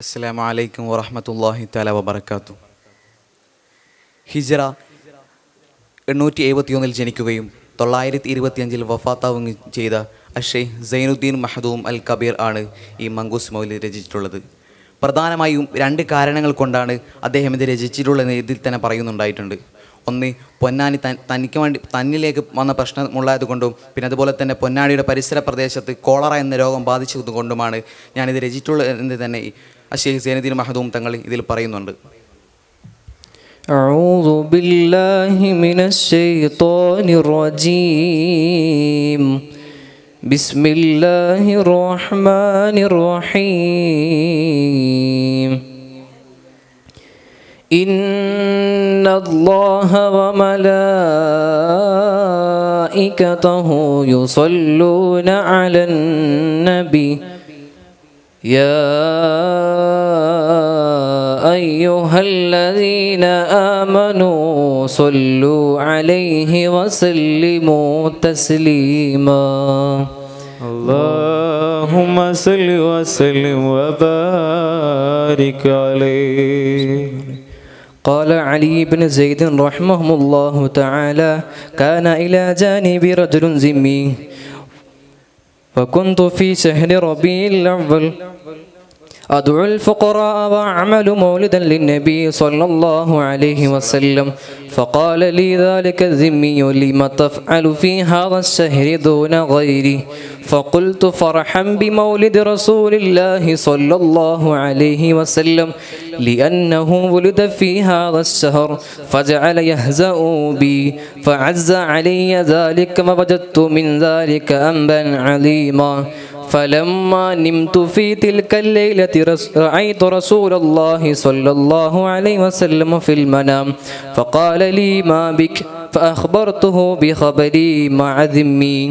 അസ്സാം വലൈക്കും വറഹമത്തല്ലാഹി തല വബർക്കാത്തു ഹിജറ എണ്ണൂറ്റി എഴുപത്തിയൊന്നിൽ ജനിക്കുകയും തൊള്ളായിരത്തി ഇരുപത്തിയഞ്ചിൽ വഫാത്താവുകയും ചെയ്ത അഷെയ്ഖ് സൈനുദ്ദീൻ മഹദൂം അൽ കബീർ ആണ് ഈ മങ്കൂസ് മൗലി രചിച്ചിട്ടുള്ളത് പ്രധാനമായും രണ്ട് കാരണങ്ങൾ കൊണ്ടാണ് അദ്ദേഹം ഇത് രചിച്ചിട്ടുള്ളതെന്ന് ഇതിൽ തന്നെ പറയുന്നുണ്ടായിട്ടുണ്ട് ഒന്ന് പൊന്നാനി തൻ തനിക്ക് വേണ്ടി തന്നിലേക്ക് വന്ന പ്രശ്നമുള്ളത് കൊണ്ടും പിന്നെ അതുപോലെ തന്നെ പൊന്നാനിയുടെ പരിസര പ്രദേശത്ത് കോളറ എന്ന രോഗം ബാധിച്ചത് കൊണ്ടുമാണ് ഞാനിത് രചിച്ചിട്ടുള്ളത് എന്ന് തന്നെ ഈ അഷേഖ് സൈനുദ്ദീൻ മഹദൂം തങ്ങൾ ഇതിൽ പറയുന്നുണ്ട് أعوذ بالله من الشيطان الرجيم بسم الله الرحمن الرحيم إن الله وملائكته يصلون على النبي يا أيها الذين آمنوا صلوا عليه وسلموا تسليما اللهم صل وسلم وبارك عليه قال علي بن زيد رحمه الله تعالى كان إلى جانبي رجل زمي وكنت في شهر ربيع الأول أدعو الفقراء وأعمل مولدا للنبي صلى الله عليه وسلم فقال لي ذلك الذمي لم تفعل في هذا الشهر دون غيري فقلت فرحا بمولد رسول الله صلى الله عليه وسلم لأنه ولد في هذا الشهر فجعل يهزأ بي فعز علي ذلك ووجدت من ذلك أنبا عظيما فلما نمت في تلك الليلة رس- رأيت رسول الله صلى الله عليه وسلم في المنام فقال لي ما بك فأخبرته بخبري مع ذمي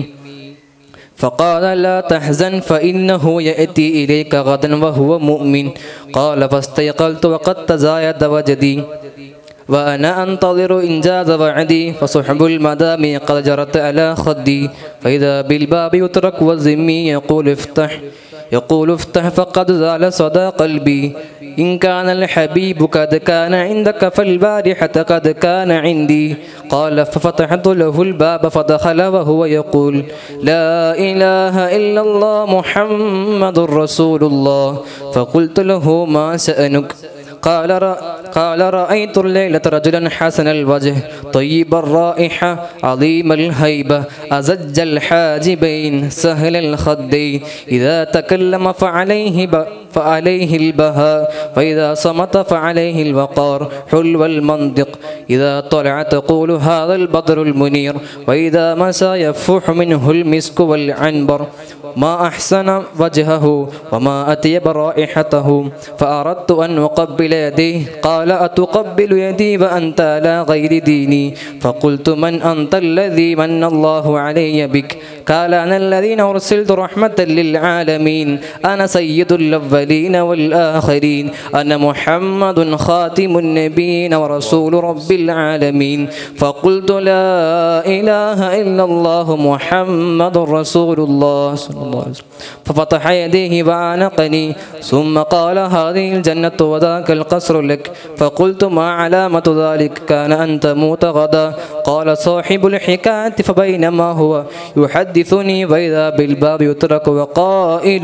فقال لا تحزن فإنه يأتي إليك غدا وهو مؤمن قال فاستيقظت وقد تزايد وجدي وأنا أنتظر إنجاز وعدي فصحب المدامي قد جرت على خدي فإذا بالباب يترك والزمي يقول افتح يقول افتح فقد زال صدى قلبي إن كان الحبيب قد كان عندك فالبارحة قد كان عندي قال ففتحت له الباب فدخل وهو يقول لا إله إلا الله محمد رسول الله فقلت له ما شأنك قال رأ... قال رأيت الليلة رجلا حسن الوجه طيب الرائحة عظيم الهيبة أزج الحاجبين سهل الخدين إذا تكلم فعليه ب... فعليه البهاء وإذا صمت فعليه الوقار حلو المنطق إذا طلع تقول هذا البدر المنير وإذا مسى يفوح منه المسك والعنبر ما أحسن وجهه وما أطيب رائحته فأردت أن أقبل يديه قال أتقبل يدي وأنت على غير ديني فقلت من أنت الذي من الله علي بك قال أنا الذين أرسلت رحمة للعالمين أنا سيد الأولين والآخرين أنا محمد خاتم النبيين ورسول رب العالمين فقلت لا إله إلا الله محمد رسول الله صلى الله عليه وسلم ففتح يديه وعانقني ثم قال هذه الجنة وذاك القصر لك فقلت ما علامة ذلك كان أن تموت غدا قال صاحب الحكاية فبينما هو يحدثني وإذا بالباب يترك وقائل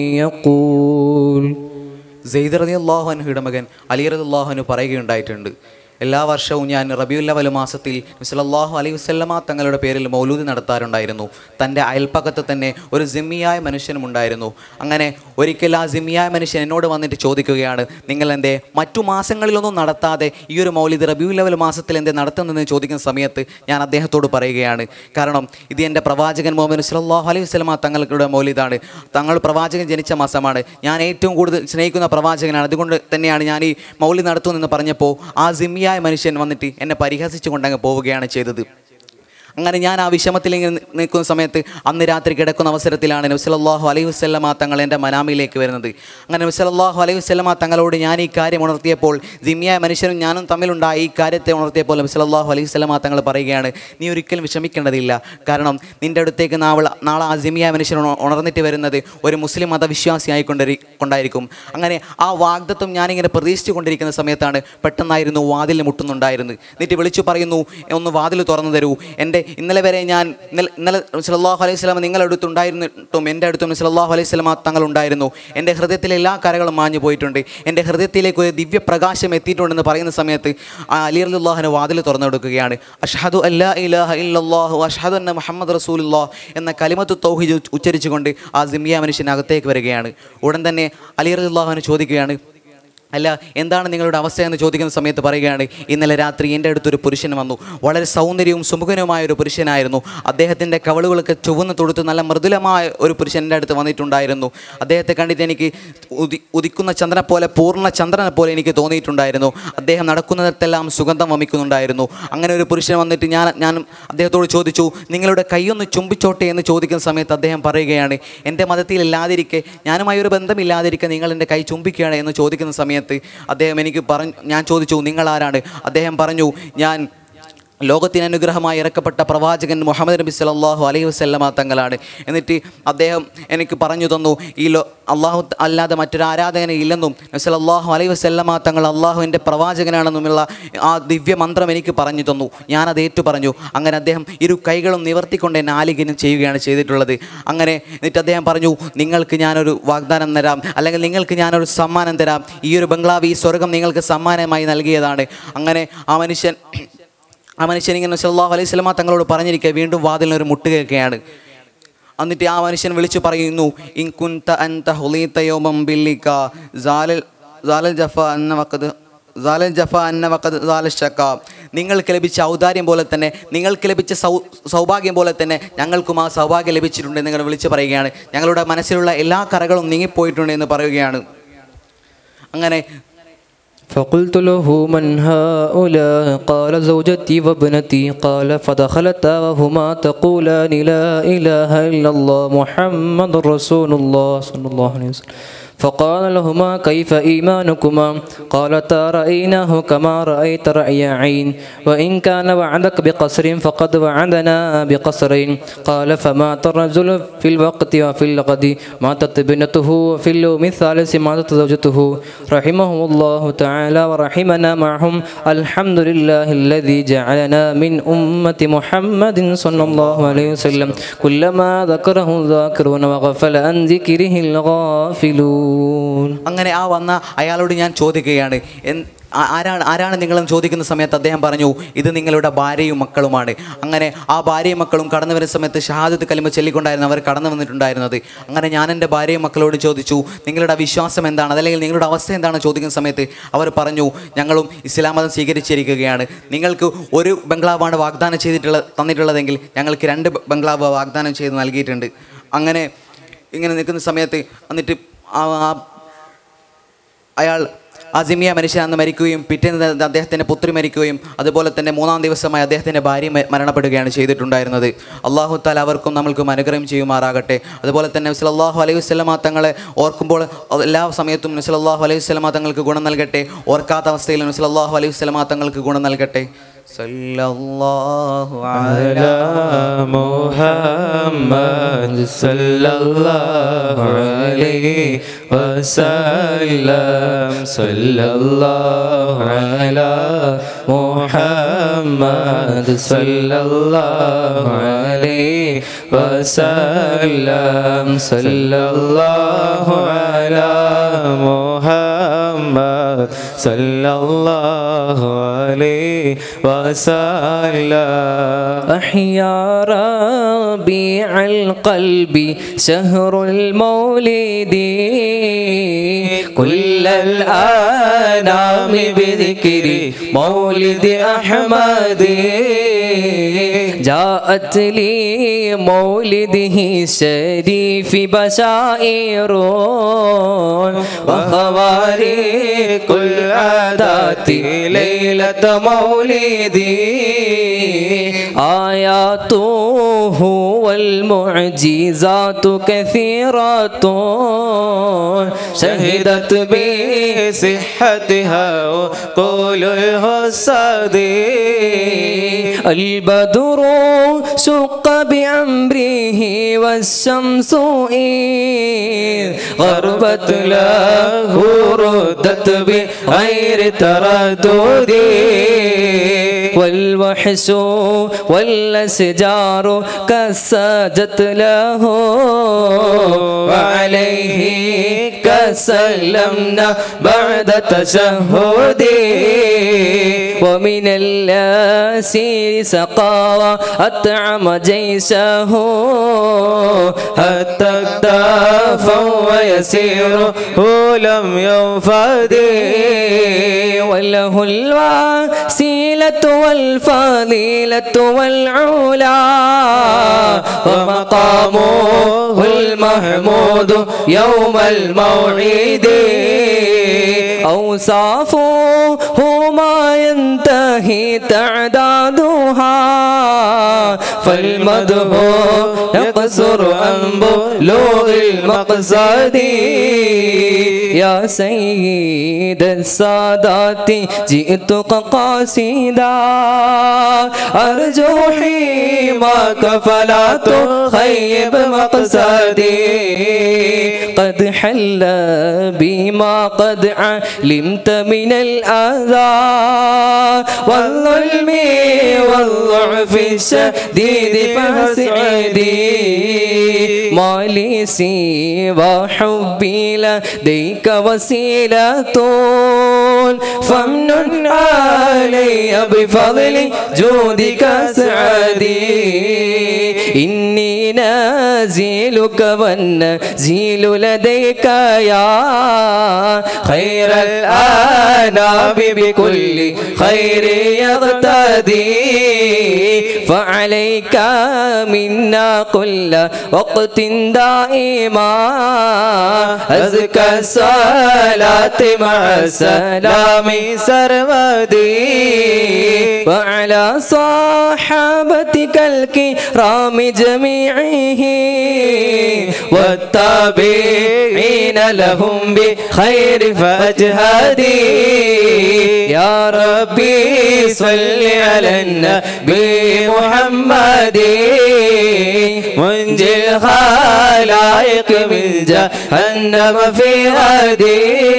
يقول സെയ്ദ് റതി അള്ളാഹുഅൻഹയുടെ മകൻ അലി റതി അള്ളാഹുന് പറയുകയുണ്ടായിട്ടുണ്ട് എല്ലാ വർഷവും ഞാൻ റബിയുല്ലവൽ മാസത്തിൽ സല്ലല്ലാഹു അലൈഹി വസല്ലമ തങ്ങളുടെ പേരിൽ മൗലൂദ് നടത്താറുണ്ടായിരുന്നു തൻ്റെ അയൽപ്പക്കത്ത് തന്നെ ഒരു ജിമ്മിയായ മനുഷ്യനും ഉണ്ടായിരുന്നു അങ്ങനെ ഒരിക്കൽ ആ ജിമ്മിയായ മനുഷ്യൻ എന്നോട് വന്നിട്ട് ചോദിക്കുകയാണ് നിങ്ങൾ എന്തേ മറ്റു മാസങ്ങളിലൊന്നും നടത്താതെ ഈ ഒരു മൗലിദ് റബിയുല്ലവൽ മാസത്തിൽ എന്തേ നടത്തുന്നതെന്ന് ചോദിക്കുന്ന സമയത്ത് ഞാൻ അദ്ദേഹത്തോട് പറയുകയാണ് കാരണം ഇത് എൻ്റെ പ്രവാചകൻ മുഹമ്മദ് സല്ലല്ലാഹു അലൈഹി വസല്ലമ തങ്ങളുടെ മൗലിദാണ് തങ്ങൾ പ്രവാചകൻ ജനിച്ച മാസമാണ് ഞാൻ ഏറ്റവും കൂടുതൽ സ്നേഹിക്കുന്ന പ്രവാചകനാണ് അതുകൊണ്ട് തന്നെയാണ് ഞാൻ ഈ മൗലി നടത്തുമെന്ന് പറഞ്ഞപ്പോൾ ആ സിമ്മിയായ മനുഷ്യൻ വന്നിട്ട് എന്നെ പരിഹസിച്ചുകൊണ്ട് അങ്ങ് പോവുകയാണ് ചെയ്തത് അങ്ങനെ ഞാൻ ആ വിഷമത്തിൽ ഇങ്ങനെ നി- നിൽക്കുന്ന സമയത്ത് അന്ന് രാത്രി കിടക്കുന്ന അവസരത്തിലാണ് നബ്സലല്ലാഹു അലൈഹി വസ്ലമ തങ്ങൾ എൻ്റെ മനാമിലേക്ക് വരുന്നത് അങ്ങനെ നബ്സലല്ലാഹു അലൈഹി വസ്ലമ തങ്ങളോട് ഞാൻ ഈ കാര്യം ഉണർത്തിയപ്പോൾ ജിമ്മിയായ മനുഷ്യനും ഞാനും തമ്മിലുണ്ടായ ഈ കാര്യത്തെ ഉണർത്തിയപ്പോൾ നബ്സലല്ലാഹു അലൈഹി വസ്ലമ തങ്ങൾ പറയുകയാണ് നീ ഒരിക്കലും വിഷമിക്കേണ്ടതില്ല കാരണം നിൻ്റെ അടുത്തേക്ക് നാളെ നാളെ ആ ജിമ്മിയായ മനുഷ്യൻ ഉണ- ഉണർന്നിട്ട് വരുന്നത് ഒരു മുസ്ലിം മതവിശ്വാസിയായി കൊണ്ടരി കൊണ്ടായിരിക്കും അങ്ങനെ ആ വാഗ്ദത്വം ഞാനിങ്ങനെ പ്രതീക്ഷിച്ചു കൊണ്ടിരിക്കുന്ന സമയത്താണ് പെട്ടെന്നായിരുന്നു വാതിൽ മുട്ടുന്നുണ്ടായിരുന്നു എന്നിട്ട് വിളിച്ചു പറയുന്നു ഒന്ന് വാതിൽ തുറന്നു തരൂ എൻ്റെ ഇന്നലെ വരെ ഞാൻ ഇന്നലെ ഇന്നലെ സല്ലല്ലാഹു അലൈഹി സ്വലാം നിങ്ങളുടെ അടുത്തുണ്ടായിരുന്നിട്ടും എൻ്റെ അടുത്തും സല്ലല്ലാഹു അലൈഹി സ്വലാം തങ്ങൾ ഉണ്ടായിരുന്നു എൻ്റെ ഹൃദയത്തിലെ എല്ലാ കരകളും മാഞ്ഞു പോയിട്ടുണ്ട് എൻ്റെ ഹൃദയത്തിലേക്ക് ഒരു ദിവ്യപ്രകാശം എത്തിയിട്ടുണ്ടെന്ന് പറയുന്ന സമയത്ത് ആ അലി അള്ളാഹുന് വാതിൽ തുറന്നു കൊടുക്കുകയാണ് അഷ്ഹദു അല്ലാ ഇലാഹ ഇല്ലല്ലാഹു അഷ്ഹദു അന്ന മുഹമ്മദ് റസൂലുള്ളാ എന്ന കലിമത്ത് തൗഹീദ് ഉച്ചരിച്ചുകൊണ്ട് ആ സിമിയ മനുഷ്യൻ അകത്തേക്ക് വരികയാണ് ഉടൻ തന്നെ അലി അള്ളാഹുവിന് ചോദിക്കുകയാണ് അല്ല എന്താണ് നിങ്ങളുടെ അവസ്ഥ എന്ന് ചോദിക്കുന്ന സമയത്ത് പറയുകയാണ് ഇന്നലെ രാത്രി എൻ്റെ അടുത്തൊരു പുരുഷൻ വന്നു വളരെ സൗന്ദര്യവും സുമുഖനുമായ ഒരു പുരുഷനായിരുന്നു അദ്ദേഹത്തിൻ്റെ കവളുകളൊക്കെ ചുവന്ന് തൊടുത്ത് നല്ല മൃദുലമായ ഒരു പുരുഷൻ എൻ്റെ അടുത്ത് വന്നിട്ടുണ്ടായിരുന്നു അദ്ദേഹത്തെ കണ്ടിട്ട് എനിക്ക് ഉദി ഉദിക്കുന്ന ചന്ദ്രനെ പോലെ പൂർണ്ണ ചന്ദ്രനെ പോലെ എനിക്ക് തോന്നിയിട്ടുണ്ടായിരുന്നു അദ്ദേഹം നടക്കുന്നിടത്തെല്ലാം സുഗന്ധം വമിക്കുന്നുണ്ടായിരുന്നു അങ്ങനെ ഒരു പുരുഷൻ വന്നിട്ട് ഞാൻ ഞാൻ അദ്ദേഹത്തോട് ചോദിച്ചു നിങ്ങളുടെ കൈയൊന്ന് ചുംബിച്ചോട്ടെ എന്ന് ചോദിക്കുന്ന സമയത്ത് അദ്ദേഹം പറയുകയാണ് എൻ്റെ മതത്തിൽ ഇല്ലാതിരിക്കെ ഞാനുമായി ഒരു ബന്ധമില്ലാതിരിക്കെ നിങ്ങൾ എൻ്റെ കൈ ചുംബിക്കുകയാണ് എന്ന് ചോദിക്കുന്ന സമയത്ത് അദ്ദേഹം എനിക്ക് പറഞ്ഞു ഞാൻ ചോദിച്ചു നിങ്ങൾ ആരാണ് അദ്ദേഹം പറഞ്ഞു ഞാൻ ലോകത്തിന് അനുഗ്രഹമായി ഇറക്കപ്പെട്ട പ്രവാചകൻ മുഹമ്മദ് നബി സല്ലല്ലാഹു അലൈഹി വസല്ലമ തങ്ങളാണ് എന്നിട്ട് അദ്ദേഹം എനിക്ക് പറഞ്ഞു തന്നു ഈ ലോ അള്ളാഹു അല്ലാതെ മറ്റൊരു ആരാധകനെ ഇല്ലെന്നും നബി സല്ലല്ലാഹു അലൈഹി വസല്ലമ തങ്ങൾ അള്ളാഹുവിൻ്റെ പ്രവാചകനാണെന്നുമുള്ള ആ ദിവ്യ മന്ത്രം എനിക്ക് പറഞ്ഞു തന്നു ഞാനത് ഏറ്റു പറഞ്ഞു അങ്ങനെ അദ്ദേഹം ഇരു കൈകളും നിവർത്തിക്കൊണ്ട് എന്നെ ആലിംഗനം ചെയ്യുകയാണ് ചെയ്തിട്ടുള്ളത് അങ്ങനെ എന്നിട്ട് അദ്ദേഹം പറഞ്ഞു നിങ്ങൾക്ക് ഞാനൊരു വാഗ്ദാനം തരാം അല്ലെങ്കിൽ നിങ്ങൾക്ക് ഞാനൊരു സമ്മാനം തരാം ഈ ഒരു ബംഗ്ലാവ് ഈ സ്വർഗം നിങ്ങൾക്ക് സമ്മാനമായി നൽകിയതാണ് അങ്ങനെ ആ മനുഷ്യൻ ആ മനുഷ്യൻ ഇങ്ങനെ സല്ലല്ലാഹു അലൈഹി സ്വലമ തങ്ങളോട് പറഞ്ഞിരിക്കുക വീണ്ടും വാതിലിനൊരു മുട്ട് കേൾക്കുകയാണ് എന്നിട്ട് ആ മനുഷ്യൻ വിളിച്ചു പറയുന്നു ഇൻ കുന്ത അൻത ഹുലീത യൗമം ബില്ലിക സാലൽ സാലൽ ജഫ അന്ന വഖദ് സാലൽ ജഫ അന്ന വഖദ് സാലൽ ഷക്ക നിങ്ങൾക്ക് ലഭിച്ച ഔദാര്യം പോലെ തന്നെ നിങ്ങൾക്ക് ലഭിച്ച സൗ സൗഭാഗ്യം പോലെ തന്നെ ഞങ്ങൾക്കും ആ സൗഭാഗ്യം ലഭിച്ചിട്ടുണ്ട് നിങ്ങൾ വിളിച്ചു പറയുകയാണ് ഞങ്ങളുടെ മനസ്സിലുള്ള എല്ലാ കറകളും നീങ്ങിപ്പോയിട്ടുണ്ട് എന്ന് പറയുകയാണ് അങ്ങനെ فقلت له من هؤلاء قال زوجتي وابنتي قال فدخلتا وهما تقولان لا إله إلا الله محمد رسول الله صلى الله عليه وسلم فقال لهما كيف إيمانكما قالتا رأيناه كما رأيت رأي عين وإن كان وعدك بقصر فقد وعدنا بقصرين قال فمات الرجل في الوقت وفي الغد ماتت ابنته وفي اليوم الثالث ماتت زوجته رحمه الله تعالى ورحمنا معهم الحمد لله الذي جعلنا من أمة محمد صلى الله عليه وسلم كلما ذكره الذاكرون وغفل عن ذكره الغافلون അങ്ങനെ ആ വന്ന അയാളോട് ഞാൻ ചോദിക്കുകയാണ് എൻ- ആ- ആരാണ് ആരാണ് നിങ്ങളെന്ന് ചോദിക്കുന്ന സമയത്ത് അദ്ദേഹം പറഞ്ഞു ഇത് നിങ്ങളുടെ ഭാര്യയും മക്കളുമാണ് അങ്ങനെ ആ ഭാര്യയും മക്കളും കടന്നു വരുന്ന സമയത്ത് ഷഹാദത്ത് കലിമ ചൊല്ലിക്കൊണ്ടായിരുന്നു അവർ കടന്നു വന്നിട്ടുണ്ടായിരുന്നത് അങ്ങനെ ഞാൻ എൻ്റെ ഭാര്യയും മക്കളോട് ചോദിച്ചു നിങ്ങളുടെ വിശ്വാസം എന്താണ് അതല്ലെങ്കിൽ നിങ്ങളുടെ അവസ്ഥ എന്താണ് ചോദിക്കുന്ന സമയത്ത് അവർ പറഞ്ഞു ഞങ്ങളും ഇസ്ലാം മതം സ്വീകരിച്ചിരിക്കുകയാണ് നിങ്ങൾക്ക് ഒരു ബംഗ്ലാവാണ് വാഗ്ദാനം ചെയ്തിട്ടുള്ള തന്നിട്ടുള്ളതെങ്കിൽ ഞങ്ങൾക്ക് രണ്ട് ബ- ബംഗ്ലാവ് വാഗ്ദാനം ചെയ്ത് നൽകിയിട്ടുണ്ട് അങ്ങനെ ഇങ്ങനെ നിൽക്കുന്ന സമയത്ത് എന്നിട്ട് ആ ആ അയാൾ അസിമിയ മനുഷ്യൻ അന്ന് മരിക്കുകയും പിറ്റേന്ന് ത- അദ്ദേഹത്തിൻ്റെ പുത്രി മരിക്കുകയും അതുപോലെ തന്നെ മൂന്നാം ദിവസമായി അദ്ദേഹത്തിൻ്റെ ഭാര്യ മ- മരണപ്പെടുകയാണ് ചെയ്തിട്ടുണ്ടായിരുന്നത് അള്ളാഹു താല അവർക്കും നമ്മൾക്കും അനുഗ്രഹം ചെയ്യുമാറാകട്ടെ അതുപോലെ തന്നെ നബ്സലാഹു അലൈഹി വസ്ലമ തങ്ങളെ ഓർക്കുമ്പോൾ എല്ലാ സമയത്തും നബ്സലാഹു അലൈഹി വസ്ലമ തങ്ങൾക്ക് ഗുണം നൽകട്ടെ ഓർക്കാത്ത അവസ്ഥയിൽ നബ്സലാഹു അലൈഹി വസ്ലമ തങ്ങൾക്ക് ഗുണം നൽകട്ടെ സല്ലല്ലാഹു അലൈഹി على محمد صلى الله عليه وسلم صلى الله على محمد صلى الله عليه وسلم صلى الله على محمد صلى الله عليه وسلم أحيا ربيع القلب شهر المولد كل الأنام بذكر مولد أحمد جاءت لي مولده الشريف بشائر وخوارق العادات ليلة مولدي آياته والمعجزات كثيرة شهدت به بصحتها قول الحساد البدر شق بأمره والشمس إذ غربت له ردت بغير تردد والوحش والأشجار كسجت له وعليه كسلمنا بعد تشهد ومن الأسير سقى أطعم جيشه حتى اكتفى ويسير هو لم ينفد وله الوسيلة والفضيلة والعلا ومقامه المحمود يوم الموعد أوصافه ما ينتهي تعدادها فالمدح يقصر عن بلوغ المقصد يا سيد السادات جئتك قاصدا أرجو حماك فلا تخيب مقصدي قد حل بما قد علمت من الأذى والظلم والضعف الشديد فاسعدي ما لي سوى حبي لديك وسيلة فمن علي بفضل جودك سعدي إني نازلك والنزيل لديك يا خير الآنام بكل خير يغتدي فعليك منا كل وقت دائما أزكى الصلاة مع السلام سرمدي وعلى صحابتك الكرام جميعهم والتابعين لهم بخير فأجهدي يا ربي صل على النبي محمد منجي الخلائق من جهنم في غدي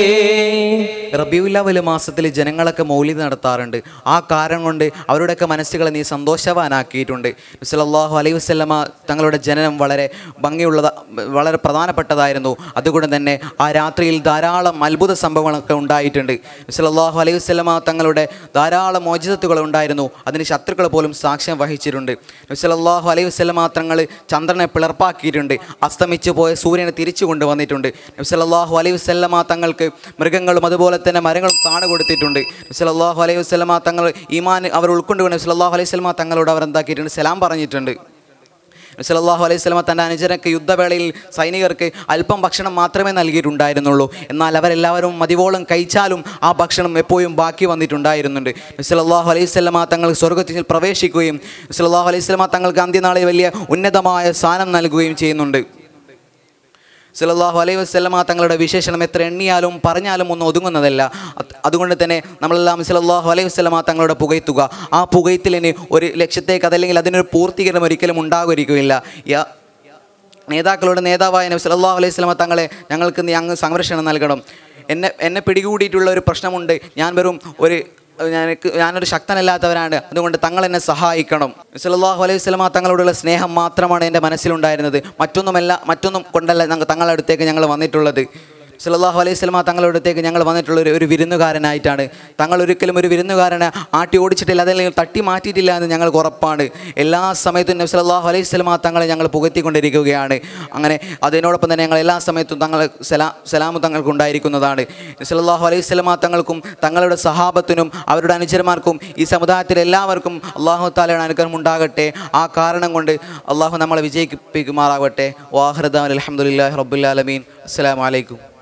റബിയുല്ലവൽ മാസത്തിൽ ജനങ്ങളൊക്കെ മൗലിദ് നടത്താറുണ്ട് ആ കാരണം കൊണ്ട് അവരുടെയൊക്കെ മനസ്സുകളെ നീ സന്തോഷവാനാക്കിയിട്ടുണ്ട് സല്ലല്ലാഹു അലൈഹി വസല്ലമ തങ്ങളുടെ ജനനം വളരെ ഭംഗിയുള്ളത് വളരെ പ്രധാനപ്പെട്ടതായിരുന്നു അതുകൊണ്ട് തന്നെ ആ രാത്രിയിൽ ധാരാളം അത്ഭുത സംഭവങ്ങളൊക്കെ ഉണ്ടായിട്ടുണ്ട് സല്ലല്ലാഹു അലൈഹി വസല്ലമ തങ്ങളുടെ ധാരാളം മോചിതത്തുകൾ ഉണ്ടായിരുന്നു അതിന് ശത്രുക്കൾ പോലും സാക്ഷ്യം വഹിച്ചിട്ടുണ്ട് സല്ലല്ലാഹു അലൈഹി വസല്ലമ തങ്ങൾ ചന്ദ്രനെ പിളർപ്പാക്കിയിട്ടുണ്ട് അസ്തമിച്ചു പോയ സൂര്യനെ തിരിച്ചു കൊണ്ടുവന്നിട്ടുണ്ട് സല്ലല്ലാഹു അലൈഹി വസല്ലമ തങ്ങൾക്ക് മൃഗങ്ങളും അതുപോലെ തന്നെ മരങ്ങളും താണു കൊടുത്തിട്ടുണ്ട് സല്ലല്ലാഹു അലൈഹി വസല്ലമ തങ്ങൾ ഈമാൻ അവർ ഉൾക്കൊണ്ടുകൊണ്ട് സല്ലല്ലാഹു അലൈഹി വസല്ലമ തങ്ങളോട് അവർ എന്താക്കിയിട്ടുണ്ട് സലാം പറഞ്ഞിട്ടുണ്ട് സല്ലല്ലാഹു അലൈഹി സ്വലമ തൻ്റെ അനുചരക്ക് യുദ്ധവേളയിൽ സൈനികർക്ക് അല്പം ഭക്ഷണം മാത്രമേ നൽകിയിട്ടുണ്ടായിരുന്നുള്ളൂ എന്നാൽ അവരെല്ലാവരും മതിവോളം കഴിച്ചാലും ആ ഭക്ഷണം എപ്പോഴും ബാക്കി വന്നിട്ടുണ്ടായിരുന്നുണ്ട് സല്ലല്ലാഹു അലൈഹി സ്വലമ തങ്ങൾ സ്വർഗത്തിൽ പ്രവേശിക്കുകയും സല്ലല്ലാഹു അലൈഹി സ്വലമ തങ്ങൾക്ക് അന്ത്യനാളിൽ വലിയ ഉന്നതമായ സ്ഥാനം നൽകുകയും ചെയ്യുന്നുണ്ട് സല്ലല്ലാഹു അലൈഹി വസല്ലമ തങ്ങളുടെ വിശേഷണം എത്ര എണ്ണിയാലും പറഞ്ഞാലും ഒന്നും ഒതുങ്ങുന്നതല്ല അത് അതുകൊണ്ട് തന്നെ നമ്മളെല്ലാം സല്ലല്ലാഹു അലൈഹി വസല്ലമ തങ്ങളുടെ പുകയ്ത്തുക ആ പുകയത്തിലിന് ഒരു ലക്ഷ്യത്തേക്ക് അതല്ലെങ്കിൽ അതിനൊരു പൂർത്തീകരണം ഒരിക്കലും ഉണ്ടാകുമായിരിക്കില്ല യാ നേതാക്കളുടെ നേതാവായ നബി സല്ലല്ലാഹു അലൈഹി വസല്ലമ തങ്ങളെ ഞങ്ങൾക്ക് നീ അങ്ങ് സംരക്ഷണം നൽകണം എന്നെ എന്നെ പിടികൂടിയിട്ടുള്ള ഒരു പ്രശ്നമുണ്ട് ഞാൻ വെറും ഒരു ഞാനക്ക് ഞാനൊരു ശക്തനല്ലാത്തവരാണ് അതുകൊണ്ട് തങ്ങൾ എന്നെ സഹായിക്കണം സല്ലല്ലാഹു അലൈഹി വസല്ലമ തങ്ങളോടുള്ള സ്നേഹം മാത്രമാണ് എൻ്റെ മനസ്സിലുണ്ടായിരുന്നത് മറ്റൊന്നുമല്ല മറ്റൊന്നും കൊണ്ടല്ല ഞങ്ങൾ തങ്ങളുടെ അടുത്തേക്ക് ഞങ്ങൾ വന്നിട്ടുള്ളത് സല്ലല്ലാഹു അലൈഹി വസല്ലമ തങ്ങളുടെ അടുത്തേക്ക് ഞങ്ങൾ വന്നിട്ടുള്ള ഒരു ഒരു വിരുന്നുകാരനായിട്ടാണ് തങ്ങൾ ഒരിക്കലും ഒരു വിരുന്നുകാരനെ ആട്ടി ഓടിച്ചിട്ടില്ല അതല്ലെങ്കിൽ തട്ടി മാറ്റിയിട്ടില്ല എന്ന് ഞങ്ങൾക്ക് ഉറപ്പാണ് എല്ലാ സമയത്തും നബി സല്ലല്ലാഹു അലൈഹി വസല്ലമ തങ്ങളെ ഞങ്ങൾ പുകഴ്ത്തിക്കൊണ്ടിരിക്കുകയാണ് അങ്ങനെ അതിനോടൊപ്പം തന്നെ ഞങ്ങൾ എല്ലാ സമയത്തും തങ്ങൾ സലാ സലാമു തങ്ങൾക്ക് ഉണ്ടായിരിക്കുന്നതാണ് നബി സല്ലല്ലാഹു അലൈഹി വസല്ലമ തങ്ങൾക്കും തങ്ങളുടെ സഹാബത്തിനും അവരുടെ അനുചരന്മാർക്കും ഈ സമുദായത്തിലെ എല്ലാവർക്കും അള്ളാഹു താലയുടെ അനുഗ്രഹം ഉണ്ടാകട്ടെ ആ കാരണം കൊണ്ട് അള്ളാഹു നമ്മളെ വിജയിപ്പിക്കുമാറാകട്ടെ വാഹൃദാൻ അലഹമുല്ലാ റബ്ബുല്ലാലമീൻ അസ്സലാമു അലൈക്കും